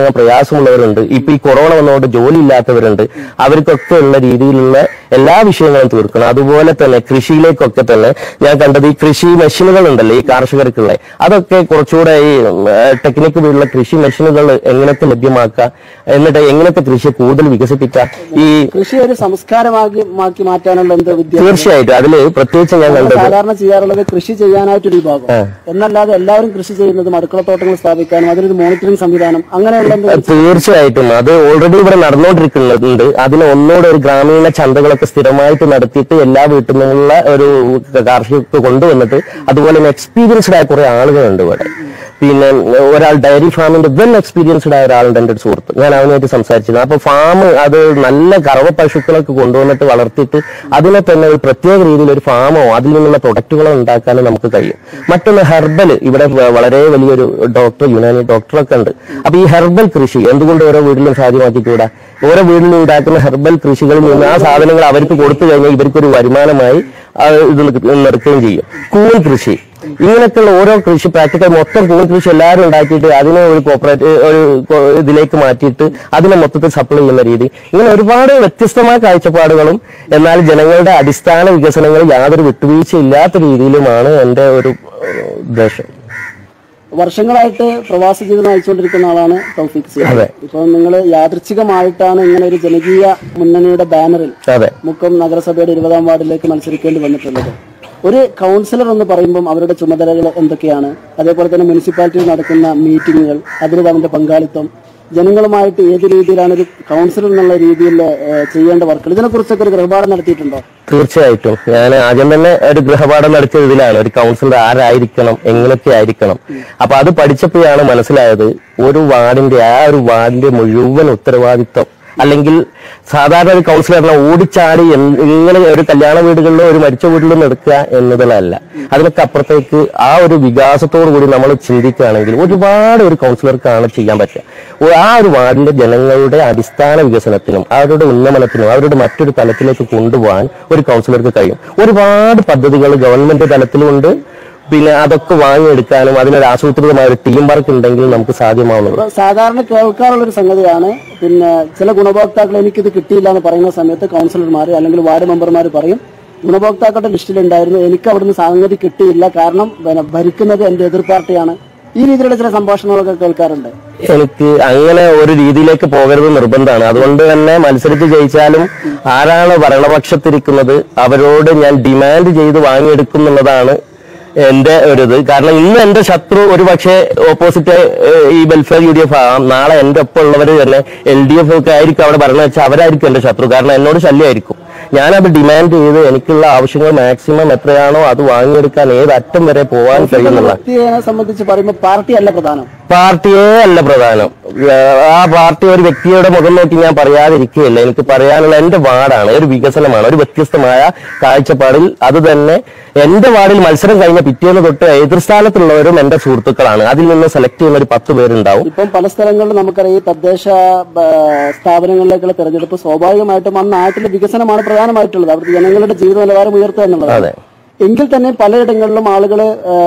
വാങ്ങാൻ പ്രയാസമുള്ളവരുണ്ട് ഇപ്പൊ ഈ കൊറോണ വന്നതുകൊണ്ട് ജോലി ഇല്ലാത്തവരുണ്ട് അവർക്കൊക്കെ ഉള്ള രീതിയിലുള്ള എല്ലാ വിഷയങ്ങളും തീർക്കണം അതുപോലെ തന്നെ കൃഷിയിലേക്കൊക്കെ തന്നെ ഞാൻ കണ്ടത് ഈ കൃഷി മെഷീനുകൾ ഉണ്ടല്ലോ ഈ കാർഷികർക്കുള്ള അതൊക്കെ കുറച്ചുകൂടെ ഈ ടെക്നിക്ക് വീടുള്ള കൃഷി മെഷീനുകൾ എങ്ങനെയൊക്കെ ലഭ്യമാക്കാം എന്നിട്ട് എങ്ങനെയൊക്കെ കൃഷിയെ കൂടുതൽ വികസിപ്പിക്കാം ഈ കൃഷി ഒരു സംസ്കാരമാക്കി മാക്കി മാറ്റാനുള്ള എന്ത് വിദ്യ തീർച്ചയായിട്ടും അതില് പ്രത്യേകിച്ച് ഞാൻ കണ്ടത് സാധാരണ ചെയ്യാറുള്ളത് കൃഷി ചെയ്യാനായിട്ടൊരു വിഭാഗം എന്നല്ലാതെ എല്ലാവരും കൃഷി ചെയ്യുന്നതും അടുക്കളത്തോട്ടങ്ങൾ സ്ഥാപിക്കാനും അതിനൊരു മോണിറ്ററിംഗ് സംവിധാനം അങ്ങനെയുള്ള എന്തെങ്കിലും തീർച്ചയായിട്ടും അത് ഓൾറെഡി ഇവിടെ നടന്നുകൊണ്ടിരിക്കുന്നുണ്ട് അതിന് ഒന്നുകൂടെ ഒരു ഗ്രാമീണ ചന്തകളൊക്കെ സ്ഥിരമായിട്ട് നടത്തിയിട്ട് എല്ലാ വീട്ടിൽ നിന്നുള്ള ഒരു കാർഷിക കൊണ്ടുവന്നിട്ട് അതുപോലെ തന്നെ എക്സ്പീരിയൻസ്ഡ് ആയ കുറെ ആളുകളുണ്ട് ഇവിടെ പിന്നെ ഒരാൾ ഡയറി ഫാമിന്റെ വെൽ എക്സ്പീരിയൻസ്ഡ് ആയ ഒരാളുണ്ട് എന്റെ ഒരു സുഹൃത്ത് ഞാൻ അവനുമായിട്ട് സംസാരിച്ചിരുന്നു അപ്പൊ ഫാം അത് നല്ല കറവ പശുക്കളൊക്കെ കൊണ്ടുവന്നിട്ട് വളർത്തിയിട്ട് അതിനെ തന്നെ ഒരു പ്രത്യേക രീതിയിൽ ഒരു ഫാമോ അതിൽ നിന്നുള്ള പ്രൊഡക്റ്റുകളോ ഉണ്ടാക്കാനും നമുക്ക് കഴിയും മറ്റൊന്ന് ഹെർബൽ ഇവിടെ വ- വളരെ വലിയൊരു ഡോക്ടർ യുനാനി ഡോക്ടറൊക്കെ ഉണ്ട് അപ്പൊ ഈ ഹെർബൽ കൃഷി എന്തുകൊണ്ട് ഓരോ വീട്ടിലും സാധ്യമാക്കിക്കൂടാ ഓരോ വീട്ടിലും ഉണ്ടാക്കുന്ന ഹെർബൽ കൃഷികളിൽ നിന്ന് ആ സാധനങ്ങൾ അവർക്ക് കൊടുത്തു കഴിഞ്ഞാൽ ഇവർക്കൊരു വരുമാനമായി ആ ഇത് നിർത്തുകയും ചെയ്യും കൂൺ കൃഷി ഇങ്ങനെയൊക്കെയുള്ള ഓരോ കൃഷി പ്രാക്ടിക്കൽ മൊത്തം കൂൺ കൃഷി എല്ലാവരും ഉണ്ടാക്കിയിട്ട് അതിനെ ഒരു കോപ്പറേറ്റ് ഒരു കോ- ഇതിലേക്ക് മാറ്റിയിട്ട് അതിനെ മൊത്തത്തിൽ സപ്ലൈ ചെയ്യുന്ന രീതി ഇങ്ങനെ ഒരുപാട് വ്യത്യസ്തമായ കാഴ്ചപ്പാടുകളും എന്നാൽ ജനങ്ങളുടെ അടിസ്ഥാന വികസനങ്ങൾ യാതൊരു വിട്ടുവീഴ്ചയില്ലാത്ത രീതിയിലുമാണ് എന്റെ ഒരു ഏഹ്, ഉദ്ദേശം വർഷങ്ങളായിട്ട് പ്രവാസ ജീവിതം നയിച്ചുകൊണ്ടിരിക്കുന്ന ആളാണ് തൗഫീഖ് സി അതെ. ഇപ്പൊ നിങ്ങൾ യാദൃച്ഛികമായിട്ടാണ് ഇങ്ങനെ ഒരു ജനകീയ മുന്നണിയുടെ ബാനറിൽ അതെ മുക്കം നഗരസഭയുടെ ഇരുപതാം വാർഡിലേക്ക് മത്സരിക്കേണ്ടി വന്നിട്ടുള്ളത് ഒരു കൗൺസിലർ എന്ന് പറയുമ്പം അവരുടെ ചുമതലകൾ എന്തൊക്കെയാണ് അതേപോലെ തന്നെ മുനിസിപ്പാലിറ്റിയിൽ നടക്കുന്ന മീറ്റിങ്ങുകൾ അതിൽ അവന്റെ പങ്കാളിത്തം ജനങ്ങളുമായിട്ട് ഏത് രീതിയിലാണ് ഒരു കൗൺസിലർ എന്നുള്ള രീതിയിൽ ഏഹ്, ചെയ്യേണ്ട വർക്കുകൾ ഇതിനെക്കുറിച്ചൊക്കെ ഒരു ഗൃഹപാഠം നടത്തിയിട്ടുണ്ടോ തീർച്ചയായിട്ടും ഞാൻ ആദ്യം തന്നെ ഒരു ഗൃഹപാഠം നടത്തിയത് ഇതിലാണ് ഒരു കൗൺസിലർ ആരായിരിക്കണം എങ്ങനെയൊക്കെ ആയിരിക്കണം അപ്പൊ അത് പഠിച്ചപ്പോഴാണ് മനസ്സിലായത് ഒരു വാർഡിന്റെ ആ ഒരു വാർഡിന്റെ മുഴുവൻ ഉത്തരവാദിത്വം അല്ലെങ്കിൽ സാധാരണ ഒരു കൗൺസിലറിനെ ഓടിച്ചാടി എന്ത് ഇങ്ങനെ ഒരു കല്യാണ വീടുകളിലോ ഒരു മരിച്ച വീട്ടിലോ എടുക്കുക എന്നതിലല്ല അതിനൊക്കെ അപ്പുറത്തേക്ക് ആ ഒരു വികാസത്തോടു കൂടി നമ്മൾ ചിന്തിക്കുകയാണെങ്കിൽ ഒരുപാട് ഒരു കൗൺസിലർക്കാണ് ചെയ്യാൻ പറ്റുക ഒ- ആ ഒരു വാർഡിന്റെ ജനങ്ങളുടെ അടിസ്ഥാന വികസനത്തിനും അവരുടെ ഉന്നമനത്തിനും അവരുടെ മറ്റൊരു തലത്തിലേക്ക് കൊണ്ടുപോകാൻ ഒരു കൗൺസിലർക്ക് കഴിയും ഒരുപാട് പദ്ധതികൾ ഗവൺമെന്റ് തലത്തിലുണ്ട് പിന്നെ അതൊക്കെ വാങ്ങിയെടുക്കാനും അതിനൊരു ആസൂത്രിതമായ ഒരു ടീം വർക്ക് ഉണ്ടെങ്കിൽ നമുക്ക് സാധ്യമാവുന്നുള്ളൂ ഇപ്പൊ സാധാരണ കേൾക്കാറുള്ള ഒരു സംഗതിയാണ് പിന്നെ ചില ഗുണഭോക്താക്കൾ എനിക്കിത് കിട്ടിയില്ല എന്ന് പറയുന്ന സമയത്ത് കൗൺസിലർമാർ അല്ലെങ്കിൽ വാർഡ് മെമ്പർമാർ പറയും ഗുണഭോക്താക്കളുടെ ലിസ്റ്റിലുണ്ടായിരുന്നു എനിക്ക് അവിടുന്ന് സംഗതി കിട്ടിയില്ല കാരണം പിന്നെ ഭരിക്കുന്നത് എന്റെ എതിർ പാർട്ടിയാണ് ഈ രീതിയിലുള്ള ചില സംഭാഷണങ്ങളൊക്കെ കേൾക്കാറുണ്ട് എനിക്ക് അങ്ങനെ ഒരു രീതിയിലേക്ക് പോകരുത് നിർബന്ധമാണ് അതുകൊണ്ട് തന്നെ മത്സരിച്ച് ജയിച്ചാലും ആരാണ് ഭരണപക്ഷത്തിരിക്കുന്നത് അവരോട് ഞാൻ ഡിമാൻഡ് ചെയ്ത് വാങ്ങിയെടുക്കും എന്നുള്ളതാണ് എന്റെ ഒരു ഇത് കാരണം ഇന്ന് എന്റെ ശത്രു ഒരു പക്ഷേ ഓപ്പോസിറ്റ് ഈ വെൽഫെയർ യു ഡി എഫ് ആവാം നാളെ എന്റെ ഒപ്പം ഉള്ളവർ തന്നെ എൽ ഡി എഫ് ഒക്കെ ആയിരിക്കും അവിടെ ഭരണം വെച്ചാൽ അവരായിരിക്കും എന്റെ ശത്രു കാരണം എന്നോട് ശല്യമായിരിക്കും ഞാനത് ഡിമാൻഡ് ചെയ്ത് എനിക്കുള്ള ആവശ്യങ്ങൾ മാക്സിമം എത്രയാണോ അത് വാങ്ങിയെടുക്കാൻ ഏത് അറ്റം വരെ പോകാൻ കഴിയുന്നുള്ള വ്യക്തിയെ സംബന്ധിച്ച് പറയുമ്പോൾ പാർട്ടി അല്ല പ്രധാനം പാർട്ടിയേ അല്ല പ്രധാനം ഏഹ് ആ പാർട്ടി ഒരു വ്യക്തിയുടെ മുഖം നോക്കി ഞാൻ പറയാതിരിക്കുകയില്ല എനിക്ക് പറയാനുള്ള എന്റെ വാർഡാണ് ഒരു വികസനമാണ് ഒരു വ്യത്യസ്തമായ കാഴ്ചപ്പാടിൽ അത് തന്നെ എന്റെ വാർഡിൽ മത്സരം കഴിഞ്ഞ പിറ്റേന്ന് തൊട്ട് എതിർസ്ഥാനത്തുള്ളവരും എന്റെ സുഹൃത്തുക്കളാണ് അതിൽ നിന്ന് സെലക്ട് ചെയ്യുന്ന ഒരു പത്ത് പേരുണ്ടാവും ഇപ്പം പല സ്ഥലങ്ങളിലും നമുക്കറിയാം ഈ തദ്ദേശ ബ, സ്ഥാപനങ്ങളിലേക്കുള്ള തെരഞ്ഞെടുപ്പ് സ്വാഭാവികമായിട്ടും ആ നാട്ടിലെ വികസനമാണ് പ്രധാനമായിട്ടുള്ളത് അവിടുത്തെ ജനങ്ങളുടെ ജീവിത നിലവാരം ഉയർത്തുക എന്നുള്ളത് അതെ എങ്കിൽ തന്നെ പലയിടങ്ങളിലും ആളുകൾ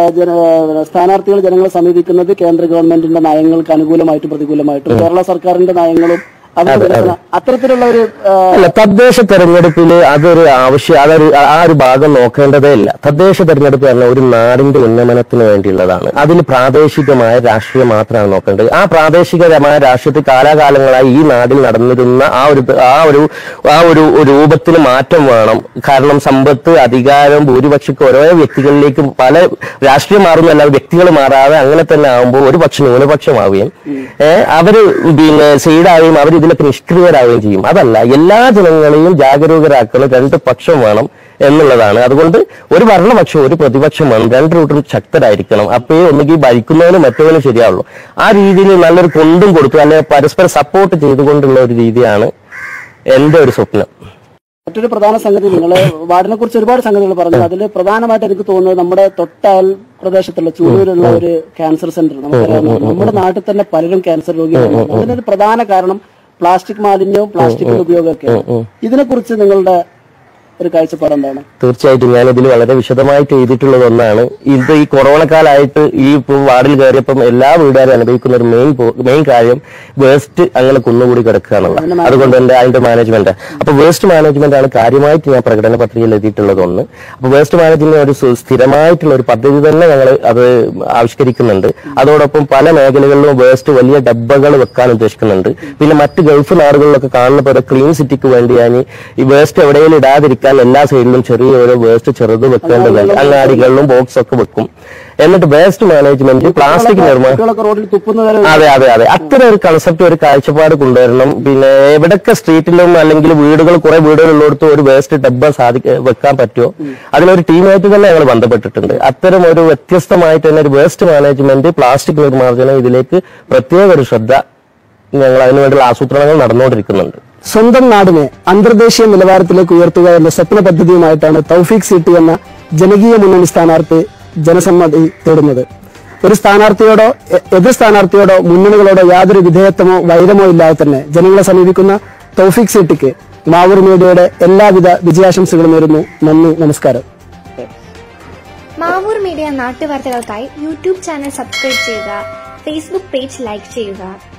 സ്ഥാനാർത്ഥികൾ ജനങ്ങളെ സമീപിക്കുന്നത് കേന്ദ്ര ഗവൺമെന്റിന്റെ നയങ്ങൾക്ക് അനുകൂലമായിട്ടും പ്രതികൂലമായിട്ടും കേരള സർക്കാരിന്റെ നയങ്ങളും അവരുടെ വികസന- അത്തരത്തിലുള്ള ഒരു ആ, അല്ല തദ്ദേശ തെരഞ്ഞെടുപ്പിൽ അതൊരു ആവശ്യം അതൊരു ആ ഒരു ഭാഗം നോക്കേണ്ടതേ ഇല്ല തദ്ദേശ തെരഞ്ഞെടുപ്പ് പറഞ്ഞാൽ ഒരു നാടിന്റെ ഉന്നമനത്തിന് വേണ്ടിയുള്ളതാണ് അതിൽ പ്രാദേശികമായ രാഷ്ട്രീയം മാത്രമാണ് നോക്കേണ്ടത് ആ പ്രാദേശികമായ രാഷ്ട്രീയത്തിൽ കാലാകാലങ്ങളായി ഈ നാടിൽ നടന്നിരുന്ന ആ ഒരു ആ ഒരു ആ ഒരു രൂപത്തിന് മാറ്റം വേണം കാരണം സമ്പത്ത് അധികാരം ഭൂരിപക്ഷക്ക് ഓരോ വ്യക്തികളിലേക്ക് പല രാഷ്ട്രീയം മാറുന്നല്ലാതെ വ്യക്തികൾ മാറാതെ അങ്ങനെ തന്നെ ആകുമ്പോൾ ഒരു പക്ഷം ന്യൂനപക്ഷമാവുകയും ഏഹ് അവര് പിന്നെ സൈഡാവുകയും അവർ ഇതിലൊക്കെ നിഷ്ക്രിയരാവുകയും ചെയ്യും അതല്ല എല്ലാ ജനങ്ങളെയും ജാഗരൂകരാക്കുന്ന രണ്ട് പക്ഷം വേണം എന്നുള്ളതാണ് അതുകൊണ്ട് ഒരു ഭരണപക്ഷം ഒരു പ്രതിപക്ഷം വേണം രണ്ട് റൂട്ടും ശക്തരായിരിക്കണം അപ്പോഴേ ഒന്നുകിൽ ഭരിക്കുന്നവനും മറ്റവനും ശരിയാവുള്ളൂ ആ രീതിയിൽ നല്ലൊരു കൊണ്ടും കൊടുത്തു അല്ലെങ്കിൽ പരസ്പരം സപ്പോർട്ട് ചെയ്തുകൊണ്ടുള്ള ഒരു രീതിയാണ് എന്റെ ഒരു സ്വപ്നം മറ്റൊരു പ്രധാന സംഗതി നിങ്ങൾ വാർഡിനെ കുറിച്ച് ഒരുപാട് സംഗതികൾ പറഞ്ഞു അതിൽ പ്രധാനമായിട്ട് എനിക്ക് തോന്നുന്നത് നമ്മുടെ തൊട്ടയൽ പ്രദേശത്തുള്ള ചൂടൂരുള്ള ഒരു ക്യാൻസർ സെന്റർ നമുക്കറിയാം നമ്മുടെ നാട്ടിൽ തന്നെ പലരും ക്യാൻസർ രോഗികളാണ് അതിനൊരു പ്രധാന കാരണം പ്ലാസ്റ്റിക് മാലിന്യവും പ്ലാസ്റ്റിക്കിന്റെ ഉപയോഗമൊക്കെ ഇതിനെക്കുറിച്ച് നിങ്ങളുടെ ഒരു കാഴ്ചപ്പാട് എന്താണ് തീർച്ചയായിട്ടും ഞാൻ ഇതിൽ വളരെ വിശദമായിട്ട് എഴുതിയിട്ടുള്ളത് ഒന്നാണ് ഇത് ഈ കൊറോണ കാലമായിട്ട് ഈ ഇപ്പം വാർഡിൽ കയറിയപ്പം എല്ലാ വീട്ടുകാരും അനുഭവിക്കുന്ന ഒരു മെയിൻ മെയിൻ കാര്യം വേസ്റ്റ് അങ്ങനെ കുന്നുകൂടി കിടക്കുകയാണുള്ളത് അതുകൊണ്ട് തന്നെ അതിന്റെ മാനേജ്മെന്റ് അപ്പൊ വേസ്റ്റ് മാനേജ്മെന്റ് ആണ് കാര്യമായിട്ട് ഞാൻ പ്രകടന പത്രികയിൽ എഴുതിയിട്ടുള്ളത് ഒന്ന് അപ്പൊ വേസ്റ്റ് മാനേജ്മെന്റ് ഒരു സു- സ്ഥിരമായിട്ടുള്ള ഒരു പദ്ധതി തന്നെ ഞങ്ങൾ അത് ആവിഷ്കരിക്കുന്നുണ്ട് അതോടൊപ്പം പല മേഖലകളിലും വേസ്റ്റ് വലിയ ഡബ്ബകൾ വെക്കാൻ ഉദ്ദേശിക്കുന്നുണ്ട് പിന്നെ മറ്റ് ഗൾഫ് നാടുകളിലൊക്കെ കാണുന്ന പോലെ ക്ലീൻ സിറ്റിക്ക് വേണ്ടി ഞാൻ ഈ വേസ്റ്റ് എവിടെയെങ്കിലും ഇടാതിരിക്കാൻ എല്ലാ സൈഡിലും ചെറിയ ഓരോ വേസ്റ്റ് ചെറുത് വെക്കേണ്ടതുണ്ട് അങ്ങാടികളിലും ബോക്സ് ഒക്കെ വെക്കും എന്നിട്ട് വേസ്റ്റ് മാനേജ്മെന്റ് പ്ലാസ്റ്റിക് നിർമ്മാണം കുട്ടികളൊക്കെ റോഡിൽ തുപ്പുന്നവരെ അതെ അതെ അതെ അത്തരം ഒരു കൺസെപ്റ്റ് ഒരു കാഴ്ചപ്പാട് കൊണ്ടുവരണം പിന്നെ എവിടൊക്കെ സ്ട്രീറ്റിലും അല്ലെങ്കിൽ വീടുകൾ കുറെ വീടുകൾ ഉള്ളിടത്തും ഒരു വേസ്റ്റ് ഡബ്ബ സാധിക്ക വെക്കാൻ പറ്റുമോ അതിനൊരു ടീമായിട്ട് തന്നെ ഞങ്ങൾ ബന്ധപ്പെട്ടിട്ടുണ്ട് അത്തരം ഒരു വ്യത്യസ്തമായിട്ട് തന്നെ ഒരു വേസ്റ്റ് മാനേജ്മെന്റ് പ്ലാസ്റ്റിക് നിർമ്മാർജ്ജനം ഇതിലേക്ക് പ്രത്യേക ഒരു ശ്രദ്ധ ഞങ്ങൾ അതിനുവേണ്ടിയുള്ള ആസൂത്രണങ്ങൾ നടന്നുകൊണ്ടിരിക്കുന്നുണ്ട് സ്വന്തം നാടിനെ അന്തർദേശീയ നിലവാരത്തിലേക്ക് ഉയർത്തുക എന്ന സ്വപ്ന പദ്ധതിയുമായിട്ടാണ് തൗഫീഖ് സിറ്റി എന്ന ജനകീയ മുന്നണി സ്ഥാനാർത്ഥി ജനസമ്മതി തേടുന്നത് ഒരു സ്ഥാനാർത്ഥിയോടോ എ- എതിർ സ്ഥാനാർത്ഥിയോടോ മുന്നണികളോടോ യാതൊരു വിധേയത്വമോ വൈരമോ ഇല്ലാതെ തന്നെ ജനങ്ങളെ സമീപിക്കുന്ന തൗഫീഖ് സിറ്റിക്ക് മാവൂർ മീഡിയയുടെ എല്ലാവിധ വിജയാശംസകളും നേരുന്നു നന്ദി നമസ്കാരം മാവൂർ മീഡിയ നാട്ടുവാർത്തകൾക്കായി യൂട്യൂബ് ചാനൽ സബ്സ്ക്രൈബ് ചെയ്യുക ഫേസ്ബുക്ക് പേജ് ലൈക്ക് ചെയ്യുക